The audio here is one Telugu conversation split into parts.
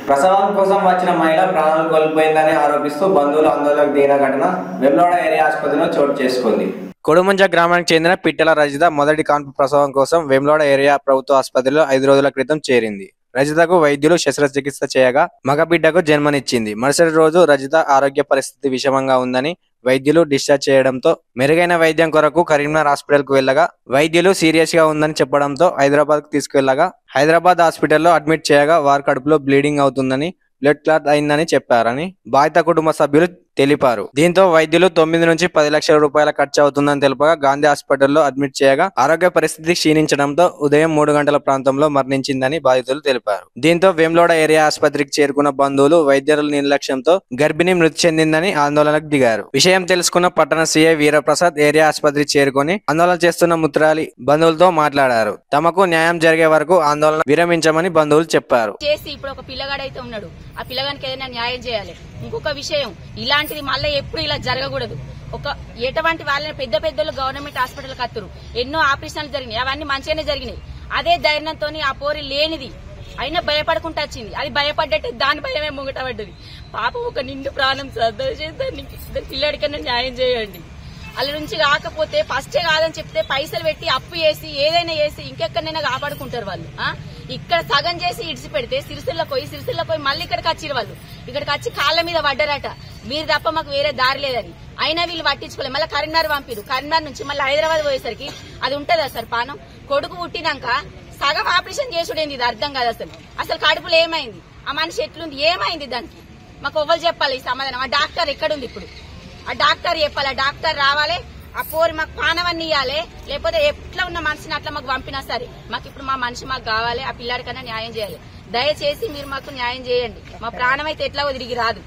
ప్రసవం కోసం వచ్చిన మహిళ ప్రాణాలు కోల్పోయిందని ఆరోపిస్తూ బంధువులు ఆందోళనకు దిగిన ఘటన వెమ్లోడ ఏరియా ఆసుపత్రిలో చోటు చేసుకుంది కొడుముంజ గ్రామానికి చెందిన పిట్టల రజిత మొదటి కాన్పు ప్రసవం కోసం వెమ్లోడ ఏరియా ప్రభుత్వ ఆసుపత్రిలో ఐదు రోజుల క్రితం చేరింది రజితకు వైద్యులు శస్త్రచికిత్స చేయగా మగబిడ్డకు జన్మనిచ్చింది మరుసటి రోజు రజిత ఆరోగ్య పరిస్థితి విషమంగా ఉందని వైద్యులు డిశ్చార్జ్ చేయడంతో మెరుగైన వైద్యం కొరకు కరీంనగర్ హాస్పిటల్ కు వెళ్ళగా వైద్యులు సీరియస్ గా ఉందని చెప్పడంతో హైదరాబాద్ కు తీసుకెళ్లగా హైదరాబాద్ హాస్పిటల్లో అడ్మిట్ చేయగా వారి కడుపులో బ్లీడింగ్ అవుతుందని బ్లడ్ క్లాట్ అయిందని చెప్పారని బాధిత కుటుంబ సభ్యులు తెలిపారు దీంతో వైద్యులు తొమ్మిది నుంచి పది లక్షల రూపాయల ఖర్చు అవుతుందని తెలుపగా గాంధీ హాస్పిటల్లో అడ్మిట్ చేయగా ఆరోగ్య పరిస్థితి క్షీణించడంతో ఉదయం మూడు గంటల ప్రాంతంలో మరణించిందని బాధితులు తెలిపారు దీంతో వేములోడ ఏరియా ఆసుపత్రికి చేరుకున్న బంధువులు వైద్యుల నిర్లక్ష్యంతో గర్భిణి మృతి చెందిందని ఆందోళనకు దిగారు విషయం తెలుసుకున్న పట్టణ సీఐ వీరప్రసాద్ ఏరియా ఆసుపత్రికి చేరుకొని ఆందోళన చేస్తున్న ముత్రాలి బంధువులతో మాట్లాడారు తమకు న్యాయం జరిగే వరకు ఆందోళన విరమించమని బంధువులు చెప్పారు చేసి ఇప్పుడు ఒక పిల్లగాడైతే ఉన్నాడు ఆ పిల్లగానికి ఏదైనా న్యాయం చేయాలి ఇంకొక విషయం ఇలాంటిది మళ్ళీ ఎప్పుడు ఇలా జరగకూడదు ఒక ఎటువంటి వాళ్ళని పెద్ద పెద్దలు గవర్నమెంట్ హాస్పిటల్ కత్తురు ఎన్నో ఆపరేషన్లు జరిగినాయి అవన్నీ మంచిగానే జరిగినాయి అదే ధైర్యంతో ఆ పోరి లేనిది అయినా భయపడుకుంటా వచ్చింది అది భయపడ్డట్టే దాని భయమే ముంగట పడ్డది పాపం ఒక నిండు ప్రాణం శ్రద్ధ చేసి దాన్ని దాని పిల్లాడికన్నా న్యాయం చేయండి అలా నుంచి కాకపోతే ఫస్టే కాదని చెప్తే పైసలు పెట్టి అప్పు చేసి ఏదైనా చేసి ఇంకెక్కడైనా కాపాడుకుంటారు వాళ్ళు ఆ? ఇక్కడ సగం చేసి ఇడిచి పెడితే సిరిసిల్లకు పోయి సిరిసిల్లకు పోయి మళ్ళీ ఇక్కడికి వచ్చిరు వాళ్ళు ఇక్కడికి వచ్చి కాళ్ళ మీద పడ్డారట మీరు తప్ప మాకు వేరే దారి లేదని అయినా వీళ్ళు పట్టించుకోలేదు మళ్ళీ కరీంనగర్ పంపిరు కరీంనగర్ నుంచి మళ్ళీ హైదరాబాద్ పోయేసరికి అది ఉంటదా సార్ పానం కొడుకు పుట్టినాక సగం ఆపరేషన్ చేసుడేంది ఇది అర్థం కాదు అసలు అసలు కడుపులో ఏమైంది ఆ మనిషి ఎట్లుంది ఏమైంది దానికి మాకు ఎవ్వరు చెప్పాలి ఈ సమాధానం ఆ డాక్టర్ ఎక్కడుంది ఇప్పుడు ఆ డాక్టర్ చెప్పాలి ఆ డాక్టర్ రావాలి ఆ పోరి మాకు పానవన్నీ ఇవ్వాలి లేకపోతే ఎట్లా ఉన్న మనిషిని అట్లా మాకు పంపినా సరే మాకు ఇప్పుడు మా మనిషి మాకు కావాలి ఆ పిల్లాడికన్నా న్యాయం చేయాలి దయచేసి మీరు మాకు న్యాయం చేయండి మా ప్రాణం అయితే ఎట్లా తిరిగి రాదు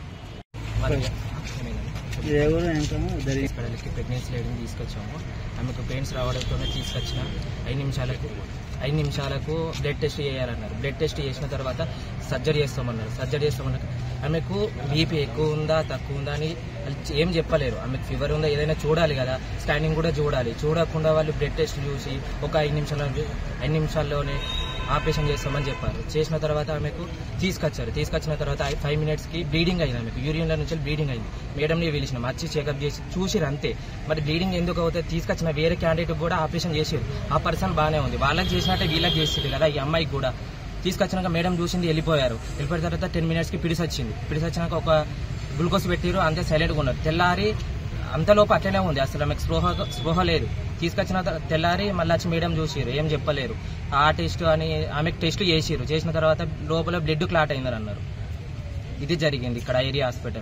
హాస్పిటల్కి ప్రెగ్నెన్సీ లేడీని తీసుకొచ్చాము ఆమెకు పెయిన్స్ రావడంతోనే తీసుకొచ్చిన ఐదు నిమిషాలకు ఐదు నిమిషాలకు బ్లడ్ టెస్ట్ చేయాలన్నారు బ్లడ్ టెస్ట్ చేసిన తర్వాత సర్జరీ చేస్తామన్నారు సర్జరీ చేస్తామన్నారు ఆమెకు బీపీ ఎక్కువ ఉందా తక్కువ ఉందా అని వాళ్ళు ఏం చెప్పలేరు ఆమెకు ఫీవర్ ఉందా ఏదైనా చూడాలి కదా స్కానింగ్ కూడా చూడాలి చూడకుండా వాళ్ళు బ్లడ్ టెస్ట్ చూసి ఒక ఐదు నిమిషాల ఐదు నిమిషాల్లోనే ఆపరేషన్ చేస్తామని చెప్పారు చేసిన తర్వాత ఆమెకు తీసుకొచ్చారు తీసుకొచ్చిన తర్వాత ఫైవ్ మినిట్స్ కి బ్లీడింగ్ అయింది ఆమెకు యూరిన్ నుంచి బ్లీడింగ్ అయింది మేడంని పిలిచినాం వచ్చి చెకప్ చేసి చూసిరు అంతే మరి బ్లీడింగ్ ఎందుకు అవుతుంది తీసుకొచ్చిన వేరే క్యాండిడేట్ కూడా ఆపరేషన్ చేసిరు ఆ పర్సన్ బాగానే ఉంది వాళ్ళకి చేసినట్టే వీళ్ళకి చేసింది కదా ఈ అమ్మాయికి కూడా తీసుకొచ్చినాక మేడం చూసింది వెళ్ళిపోయారు వెళ్ళిపోయిన తర్వాత టెన్ మినిట్స్ కి పిడిసి వచ్చింది పిడిసి వచ్చినాక ఒక గ్లూకోజ్ పెట్టిరు అంతే సైలెంట్గా ఉన్నారు తెల్లారి అంతలోపు అట్లనే ఉంది అసలు ఆమెకు స్పృహ స్పృహ లేదు తీసుకొచ్చిన తర్వా- తెల్లారి మళ్ళీ వచ్చి మేడం చూసిరు ఏం చెప్పలేరు ఆ టెస్ట్ అని ఆమెకు టెస్ట్ చేసిరు చేసిన తర్వాత లోపల బ్లడ్ క్లాట్ అయిందని అన్నారు ఇది జరిగింది ఇక్కడ ఏరియా హాస్పిటల్